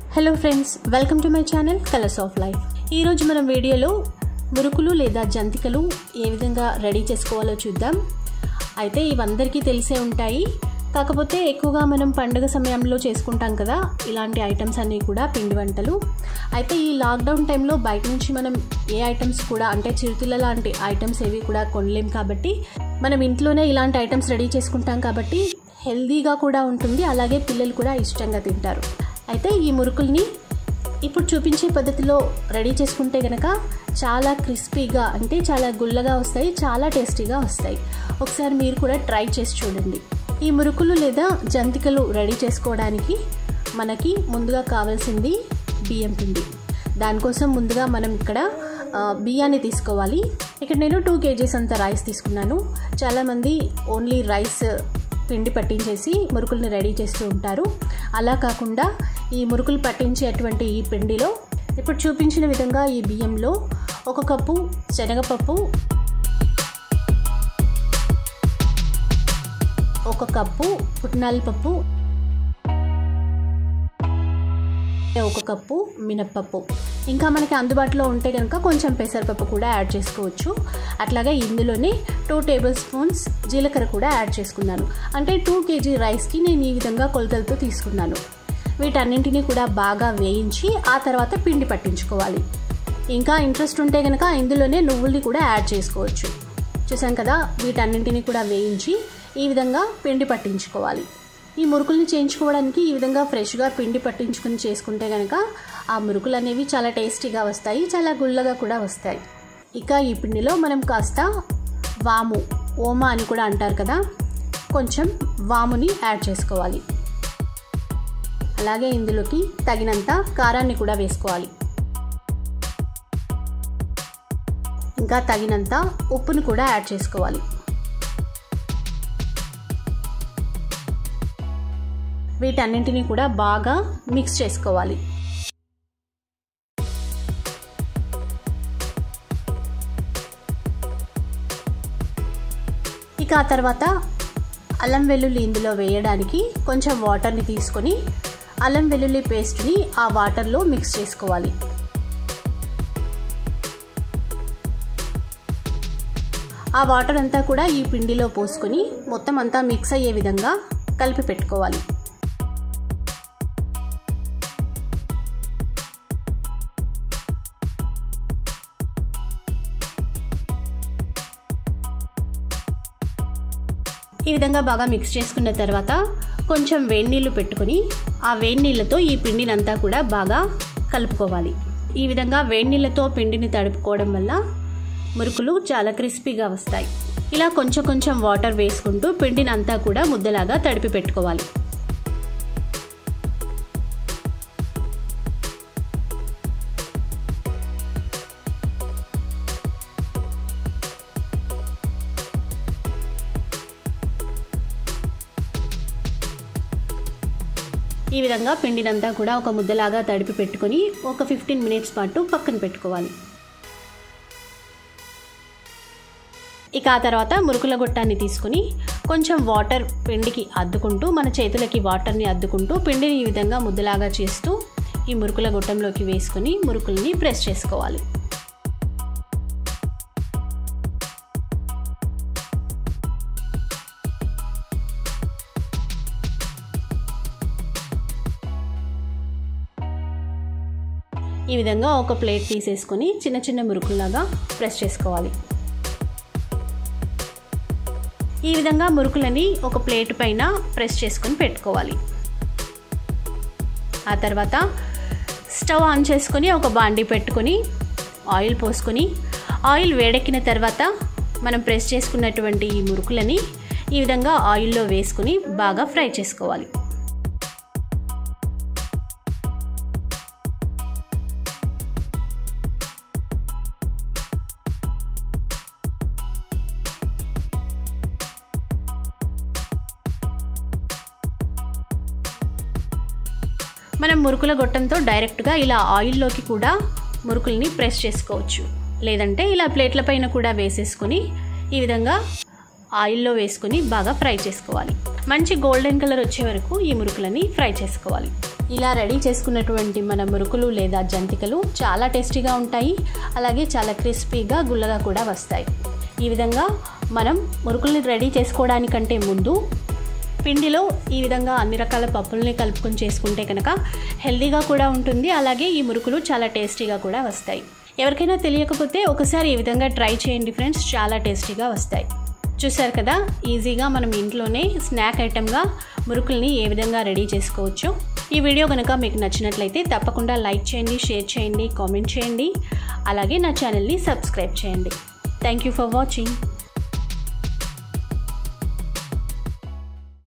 hello friends welcome to my channel colours of life ఈరోజు మనం వీడియోలో మురుకులు లేదా జంతికలు ఏ విధంగా రెడీ చేసుకోవాలో చూద్దాం అయితే ఇవందరికీ తెలిసే ఉంటాయి కాకపోతే ఎక్కువగా మనం పండుగ సమయంలో చేసుకుంటాం కదా ఇలాంటి ఐటమ్స్ అన్నీ కూడా పిండి వంటలు అయితే ఈ లాక్డౌన్ టైంలో బయట నుంచి మనం ఏ ఐటమ్స్ కూడా అంటే చిరుతిళ్ళ లాంటి ఐటమ్స్ ఏవి కూడా కొనలేం కాబట్టి మనం ఇంట్లోనే ఇలాంటి ఐటమ్స్ రెడీ చేసుకుంటాం కాబట్టి హెల్దీగా కూడా ఉంటుంది అలాగే పిల్లలు కూడా ఇష్టంగా తింటారు అయితే ఈ మురుకుల్ని ఇప్పుడు చూపించే పద్ధతిలో రెడీ చేసుకుంటే కనుక చాలా క్రిస్పీగా అంటే చాలా గుల్లగా వస్తాయి చాలా టేస్టీగా వస్తాయి ఒకసారి మీరు కూడా ట్రై చేసి చూడండి ఈ మురుకులు లేదా జంతికలు రెడీ చేసుకోవడానికి మనకి ముందుగా కావాల్సింది బియ్యం పిండి దానికోసం ముందుగా మనం ఇక్కడ బియ్యాన్ని తీసుకోవాలి ఇక్కడ నేను టూ కేజీస్ అంత రైస్ తీసుకున్నాను చాలామంది ఓన్లీ రైస్ పిండి పట్టించేసి మురుకుల్ని రెడీ చేస్తూ ఉంటారు అలా కాకుండా ఈ మురుకులు పట్టించేటువంటి ఈ పిండిలో ఇప్పుడు చూపించిన విధంగా ఈ బియ్యంలో ఒక కప్పు శనగపప్పు ఒక కప్పు పుట్నాల పప్పు ఒక కప్పు మినప్పప్పు ఇంకా మనకి అందుబాటులో ఉంటే కనుక కొంచెం పెసరపప్పు కూడా యాడ్ చేసుకోవచ్చు అట్లాగే ఇందులోనే టూ టేబుల్ స్పూన్స్ జీలకర్ర కూడా యాడ్ చేసుకున్నాను అంటే టూ కేజీ రైస్కి నేను ఈ విధంగా కొలతలతో తీసుకున్నాను వీటన్నింటినీ కూడా బాగా వేయించి ఆ తర్వాత పిండి పట్టించుకోవాలి ఇంకా ఇంట్రెస్ట్ ఉంటే కనుక ఇందులోనే నువ్వుల్ని కూడా యాడ్ చేసుకోవచ్చు చూసాం కదా వీటన్నింటినీ కూడా వేయించి ఈ విధంగా పిండి పట్టించుకోవాలి ఈ మురుకుల్ని చేయించుకోవడానికి ఈ విధంగా ఫ్రెష్గా పిండి పట్టించుకుని చేసుకుంటే కనుక ఆ మురుకులు అనేవి చాలా టేస్టీగా వస్తాయి చాలా గుల్లగా కూడా వస్తాయి ఇక ఈ పిండిలో మనం కాస్త వాము ఓమా అని కూడా అంటారు కదా కొంచెం వాముని యాడ్ చేసుకోవాలి అలాగే ఇందులోకి తగినంత కారాన్ని కూడా వేసుకోవాలి ఇంకా తగినంత ఉప్పును కూడా యాడ్ చేసుకోవాలి వీటన్నింటినీ కూడా బాగా మిక్స్ చేసుకోవాలి ఇక ఆ తర్వాత అల్లం వెల్లుల్లి ఇందులో వేయడానికి కొంచెం వాటర్ని తీసుకొని అల్లం వెల్లుల్లి పేస్ట్ని ఆ వాటర్లో మిక్స్ చేసుకోవాలి ఆ వాటర్ అంతా కూడా ఈ పిండిలో పోసుకొని మొత్తం అంతా మిక్స్ అయ్యే విధంగా కలిపి పెట్టుకోవాలి ఈ విధంగా బాగా మిక్స్ చేసుకున్న తర్వాత కొంచెం వేడి నీళ్ళు పెట్టుకొని ఆ వేడి నీళ్ళతో ఈ పిండినంతా కూడా బాగా కలుపుకోవాలి ఈ విధంగా వేడి నీళ్ళతో పిండిని తడుపుకోవడం వల్ల మురుకులు చాలా క్రిస్పీగా వస్తాయి ఇలా కొంచెం కొంచెం వాటర్ వేసుకుంటూ పిండిని అంతా కూడా ముద్దలాగా తడిపి పెట్టుకోవాలి ఈ విధంగా పిండినంతా కూడా ఒక ముద్దలాగా తడిపి పెట్టుకొని ఒక ఫిఫ్టీన్ మినిట్స్ పాటు పక్కన పెట్టుకోవాలి ఇక ఆ తర్వాత మురుకుల గొట్టాన్ని తీసుకుని కొంచెం వాటర్ పిండికి అద్దుకుంటూ మన చేతులకి వాటర్ని అద్దుకుంటూ పిండిని ఈ విధంగా ముద్దలాగా చేస్తూ ఈ మురుకుల గొట్టంలోకి వేసుకొని మురుకుల్ని ప్రెస్ చేసుకోవాలి ఈ విధంగా ఒక ప్లేట్ తీసేసుకొని చిన్న చిన్న మురుకుల్లాగా ప్రెస్ చేసుకోవాలి ఈ విధంగా మురుకులని ఒక ప్లేట్ పైన ప్రెస్ చేసుకొని పెట్టుకోవాలి ఆ తర్వాత స్టవ్ ఆన్ చేసుకొని ఒక బాండీ పెట్టుకొని ఆయిల్ పోసుకొని ఆయిల్ వేడెక్కిన తర్వాత మనం ప్రెస్ చేసుకున్నటువంటి ఈ మురుకులని ఈ విధంగా ఆయిల్లో వేసుకొని బాగా ఫ్రై చేసుకోవాలి మనం మురుకుల గొట్టంతో డైరెక్ట్గా ఇలా ఆయిల్లోకి కూడా మురుకుల్ని ప్రెస్ చేసుకోవచ్చు లేదంటే ఇలా ప్లేట్ల పైన కూడా వేసేసుకొని ఈ విధంగా ఆయిల్లో వేసుకొని బాగా ఫ్రై చేసుకోవాలి మంచి గోల్డెన్ కలర్ వచ్చే వరకు ఈ మురుకులని ఫ్రై చేసుకోవాలి ఇలా రెడీ చేసుకున్నటువంటి మన మురుకులు లేదా జంతికలు చాలా టేస్టీగా ఉంటాయి అలాగే చాలా క్రిస్పీగా గుల్లగా కూడా వస్తాయి ఈ విధంగా మనం మురుకుల్ని రెడీ చేసుకోవడానికంటే ముందు పిండిలో ఈ విధంగా అన్ని రకాల పప్పుల్ని కలుపుకొని చేసుకుంటే కనుక హెల్దీగా కూడా ఉంటుంది అలాగే ఈ మురుకులు చాలా టేస్టీగా కూడా వస్తాయి ఎవరికైనా తెలియకపోతే ఒకసారి ఈ విధంగా ట్రై చేయండి ఫ్రెండ్స్ చాలా టేస్టీగా వస్తాయి చూసారు కదా ఈజీగా మనం ఇంట్లోనే స్నాక్ ఐటెంగా మురుకుల్ని ఏ విధంగా రెడీ చేసుకోవచ్చు ఈ వీడియో కనుక మీకు నచ్చినట్లయితే తప్పకుండా లైక్ చేయండి షేర్ చేయండి కామెంట్ చేయండి అలాగే నా ఛానల్ని సబ్స్క్రైబ్ చేయండి థ్యాంక్ యూ ఫర్ వాచింగ్